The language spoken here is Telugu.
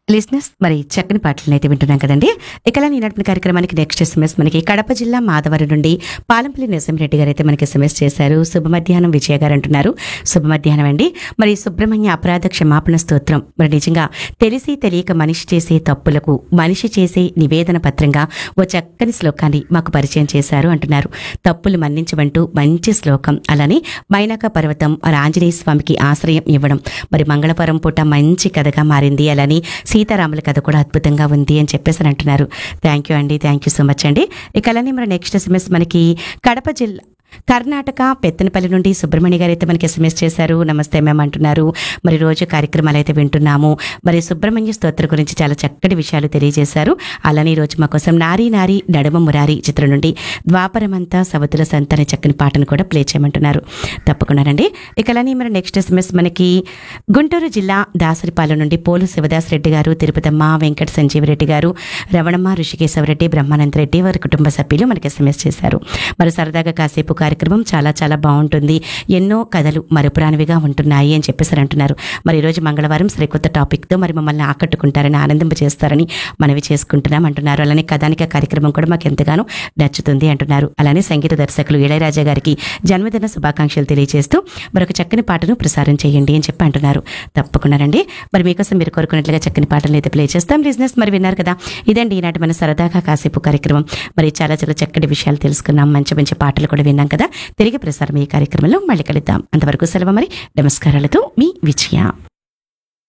లిస్నెస్ మరి చక్కని పాటలను అయితే వింటున్నాం కదండి ఇక ఈనాటి కార్యక్రమానికి నెక్స్ట్ ఎస్ఎంఎస్ మనకి కడప జిల్లా మాధవరం నుండి పాలంపల్లి నరసింహరెడ్డి గారు అయితే మనకి ఎస్ఎంఎస్ చేశారు శుభ మధ్యాహ్నం విజయ గారు అంటున్నారు శుభ మధ్యాహ్నం అండి మరి సుబ్రహ్మణ్య అపరాధ క్షమాపణ స్తోత్రం మరి నిజంగా తెలిసి తెలియక మనిషి చేసే తప్పులకు మనిషి చేసే నివేదన పత్రంగా ఓ చక్కని శ్లోకాన్ని మాకు పరిచయం చేశారు అంటున్నారు తప్పులు మన్నించమంటూ మంచి శ్లోకం అలానే మైనాక పర్వతం మరి ఆంజనేయ స్వామికి ఆశ్రయం ఇవ్వడం మరి మంగళపురం పూట మంచి కథగా మారింది అలానే సీతారాముల కథ కూడా అద్భుతంగా ఉంది అని చెప్పేసి అని అంటున్నారు థ్యాంక్ యూ అండి థ్యాంక్ యూ సో మచ్ అండి ఇక అలానే మరి నెక్స్ట్ ఎస్ఎంఎస్ మనకి కడప జిల్లా కర్ణాటక పెత్తనపల్లి నుండి సుబ్రహ్మణ్య గారు అయితే మనకి ఎస్ఎంఎస్ చేశారు నమస్తే మేము అంటున్నారు మరి రోజు కార్యక్రమాలు అయితే వింటున్నాము మరి సుబ్రహ్మణ్య స్తోత్ర గురించి చాలా చక్కటి విషయాలు తెలియజేశారు అలానే ఈ రోజు మా కోసం నారీ నారీ నడుమ మురారి చిత్రం నుండి ద్వాపరమంతా సవతుల సంత అనే చక్కని పాటను కూడా ప్లే చేయమంటున్నారు తప్పకుండానండి ఇక అలానే మరి నెక్స్ట్ ఎస్ఎంఎస్ మనకి గుంటూరు జిల్లా దాసరిపాలెం నుండి పోలు శివదాస్ రెడ్డి గారు తిరుపతమ్మ వెంకట సంజీవరెడ్డి గారు రవణమ్మ ఋషికేశవరెడ్డి బ్రహ్మానంద రెడ్డి వారి కుటుంబ సభ్యులు మనకి ఎస్ఎంఎస్ చేశారు మరి సరదాగా కాసేపు కార్యక్రమం చాలా చాలా బాగుంటుంది ఎన్నో కథలు మరుపురానివిగా ఉంటున్నాయి అని చెప్పేసి అంటున్నారు మరి ఈరోజు మంగళవారం సరికొత్త టాపిక్తో మరి మమ్మల్ని ఆకట్టుకుంటారని ఆనందింప చేస్తారని మనవి చేసుకుంటున్నాం అంటున్నారు అలానే కథానిక కార్యక్రమం కూడా మాకు ఎంతగానో నచ్చుతుంది అంటున్నారు అలానే సంగీత దర్శకులు ఇళయరాజా గారికి జన్మదిన శుభాకాంక్షలు తెలియజేస్తూ మరొక చక్కని పాటను ప్రసారం చేయండి అని చెప్పి అంటున్నారు తప్పకుండానండి మరి మీకోసం మీరు కోరుకున్నట్లుగా చక్కని పాటలు అయితే ప్లే చేస్తాం బిజినెస్ మరి విన్నారు కదా ఇదండి ఈనాటి మన సరదాగా కాసేపు కార్యక్రమం మరి చాలా చాలా చక్కటి విషయాలు తెలుసుకున్నాం మంచి మంచి పాటలు కూడా విన్నాం కదా తిరిగి ప్రసారం ఈ కార్యక్రమంలో మళ్ళీ కలుద్దాం అంతవరకు సెలవు మరి నమస్కారాలతో మీ విజయ